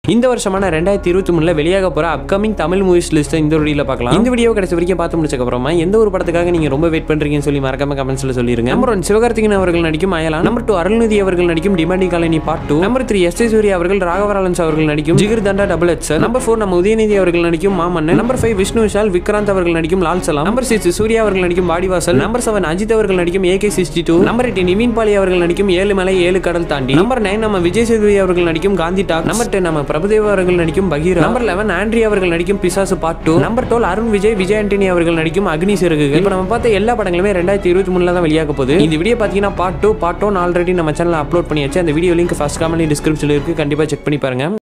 இந்த வருஷமான ரெண்டாயிரத்தி இருபத்தி மூணுல வெளியாக போற அப்கமிங் தமிழ் மூவிஸ் லிஸ்ட் இந்த வீடியோல பார்க்கலாம் இந்த வீடியோ கடைசி வரைக்கும் பார்த்து முடிச்சதுக்கு அப்புறமா எந்த ஒரு படத்துக்காக நீங்க ரொம்ப வெயிட் பண்றீங்கன்னு சொல்லி மறக்காம கமெண்ட்ஸ்ல சொல்லிருங்க நம்பர் ஒன் சிவகார்த்திகேயன் அவர்கள் நடிக்கும் அயலா நம்பர் டூ அருள்நிதி அவர்கள் நடிக்கும் Demonte Colony part two number three S Surya அவர்கள் ராகவராலன்ஸ் அவர்கள் நடிக்கும் Jigar Thanda double X number four நம்ம உதயநிதி அவர்கள் நடிக்கும் மாமன்னன் நம்பர் ஃபைவ் விஷ்ணு விஷால் விக்ராந்த் அவர்கள் நடிக்கும் லால் சலாம் நம்பர் சிக்ஸ் சூர்யா அவர்கள் நடிக்கும் வாடிவாசல் நம்பர் செவன் அஜித் அவர்கள் நடிக்கும் AK sixty two number eight Nivin Pauly அவர்கள் நடிக்கும் ஏழு மலை ஏழு கடல் தாண்டி நம்பர் நைன் நம்ம விஜய் சேதுபதி அவர்கள் நடிக்கும் காந்தி டாக் நம்பர் டென் நம்ம பிரபுதேவா அவர்கள் நடிக்கும் பகீரா நம்பர் லெவன் ஆண்ட்ரி அவர்கள் நடிக்கும் Pisasu part two number twelve Arun Vijay Vijay Antony அவர்கள் நடிக்கும் அக்னி சிறகுகள் இப்போ நம்ம பார்த்த எல்லா படங்களுமே ரெண்டாயிரத்தி இருபத்தி மூணுல தான் வெளியாக போகுது இந்த வீடியோ பார்த்தீங்கன்னா part two part one already நம்ம சேனல் அப்லோட் பண்ணியாச்சு அந்த வீடியோ லிங்க் ஃபர்ஸ்ட் காமெடி டிஸ்கிரிப்ஷனில் இருக்கு கண்டிப்பாக செக் பண்ணி பாருங்க